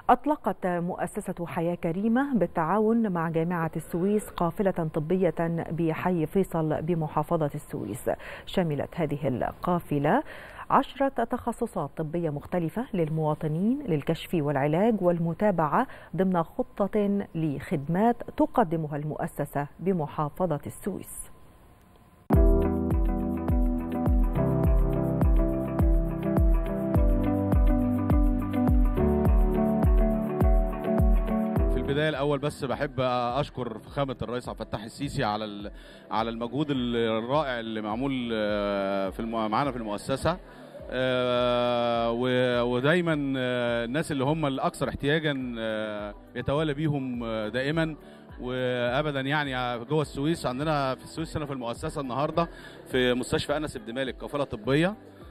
أطلقت مؤسسة حياة كريمة بالتعاون مع جامعة السويس قافلة طبية بحي فيصل بمحافظة السويس شملت هذه القافلة عشرة تخصصات طبية مختلفة للمواطنين للكشف والعلاج والمتابعة ضمن خطة لخدمات تقدمها المؤسسة بمحافظة السويس البدايه الاول بس بحب اشكر فخامه الرئيس عبد الفتاح السيسي على على المجهود الرائع اللي معمول في معانا في المؤسسه ودايما الناس اللي هم الاكثر احتياجا يتوالى بيهم دائما وابدا يعني جوه السويس عندنا في السويس هنا في المؤسسه النهارده في مستشفى انس بن مالك قافله طبيه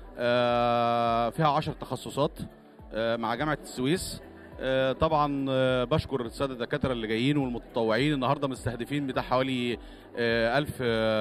فيها 10 تخصصات مع جامعه السويس طبعا بشكر الساده الدكاتره اللي جايين والمتطوعين النهارده مستهدفين بتاع حوالي ألف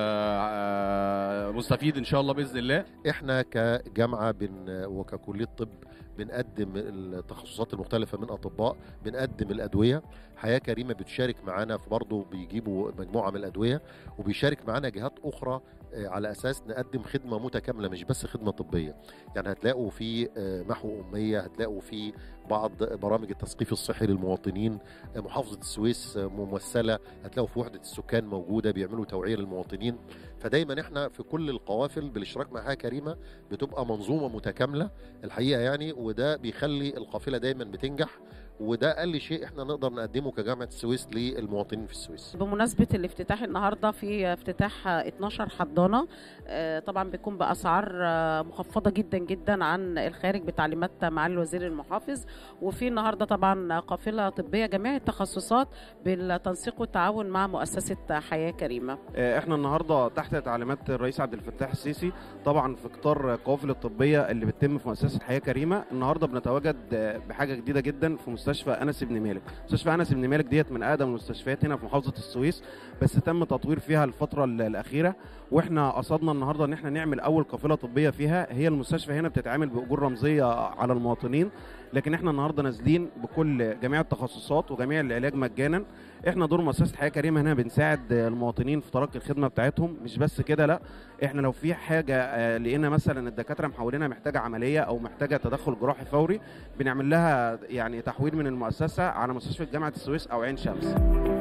مستفيد ان شاء الله باذن الله احنا كجامعه بن وككليه طب بنقدم التخصصات المختلفة من أطباء بنقدم الأدوية حياة كريمة بتشارك معانا في برضه بيجيبوا مجموعة من الأدوية وبيشارك معانا جهات أخرى على أساس نقدم خدمة متكاملة مش بس خدمة طبية يعني هتلاقوا في محو أمية هتلاقوا في بعض برامج التثقيف الصحي للمواطنين محافظة السويس ممثلة هتلاقوا في وحدة السكان موجودة بيعملوا توعية للمواطنين فدايما احنا في كل القوافل بالاشتراك مع حياة كريمة بتبقى منظومة متكاملة الحقيقة يعني وده بيخلي القافلة دايما بتنجح وده اقل شيء احنا نقدر نقدمه كجامعه السويس للمواطنين في السويس. بمناسبه الافتتاح النهارده في افتتاح 12 حضانه طبعا بيكون باسعار مخفضه جدا جدا عن الخارج بتعليمات معالي الوزير المحافظ وفي النهارده طبعا قافله طبيه جميع التخصصات بالتنسيق والتعاون مع مؤسسه حياه كريمه. احنا النهارده تحت تعليمات الرئيس عبد الفتاح السيسي طبعا في اطار القوافل الطبيه اللي بتتم في مؤسسه حياه كريمه النهارده بنتواجد بحاجه جديده جدا في مستشفى انس بن مالك مستشفى انس بن مالك ديت من اقدم المستشفيات هنا في محافظه السويس بس تم تطوير فيها الفتره الاخيره واحنا قصدنا النهارده ان احنا نعمل اول قافله طبيه فيها هي المستشفى هنا بتتعامل باجور رمزيه على المواطنين لكن احنا النهارده نازلين بكل جميع التخصصات وجميع العلاج مجانا احنا دور مؤسسه حياه كريمه هنا بنساعد المواطنين في تلقي الخدمه بتاعتهم مش بس كده لا احنا لو في حاجه لقينا مثلا الدكاتره محولينها محتاجه عمليه او محتاجه تدخل جراحي فوري بنعمل لها يعني تحويل من المؤسسه على مستشفى جامعه السويس او عين شمس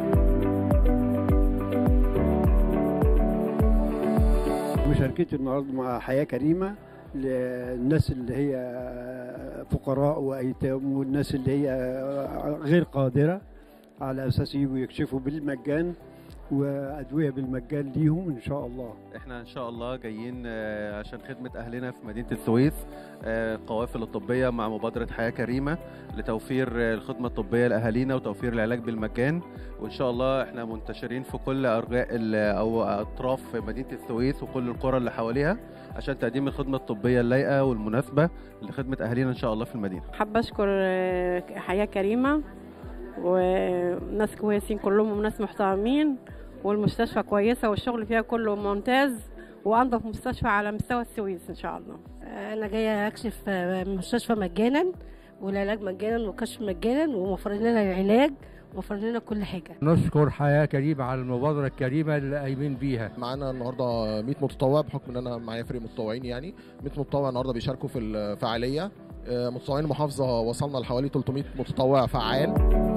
مشاركتي النهارده مع حياه كريمه للناس اللي هي فقراء وايتام والناس اللي هي غير قادره على اساس يجوا يكشفوا بالمجان وادويه بالمجان ليهم ان شاء الله احنا ان شاء الله جايين عشان خدمه اهلنا في مدينه السويس القوافل الطبيه مع مبادره حياه كريمه لتوفير الخدمه الطبيه لاهالينا وتوفير العلاج بالمجان وان شاء الله احنا منتشرين في كل ارجاء او اطراف مدينه السويس وكل القرى اللي حواليها عشان تقديم الخدمه الطبيه اللايقه والمناسبه لخدمه اهالينا ان شاء الله في المدينه حابه اشكر حياه كريمه وناس كويسين كلهم وناس محترمين والمستشفى كويسة والشغل فيها كله ممتاز وأنظف مستشفى على مستوى السويس إن شاء الله أنا جاية أكشف مستشفى مجانا والعلاج مجانا والكشف مجانا وموفرين لنا العلاج وفر لنا كل حاجه نشكر حياه كريمه على المبادره الكريمه اللي قايمين بيها معانا النهارده 100 متطوع بحكم ان انا معايا فريق متطوعين يعني 100 متطوع النهارده بيشاركوا في الفعاليه متطوعين المحافظه وصلنا لحوالي 300 متطوع فعال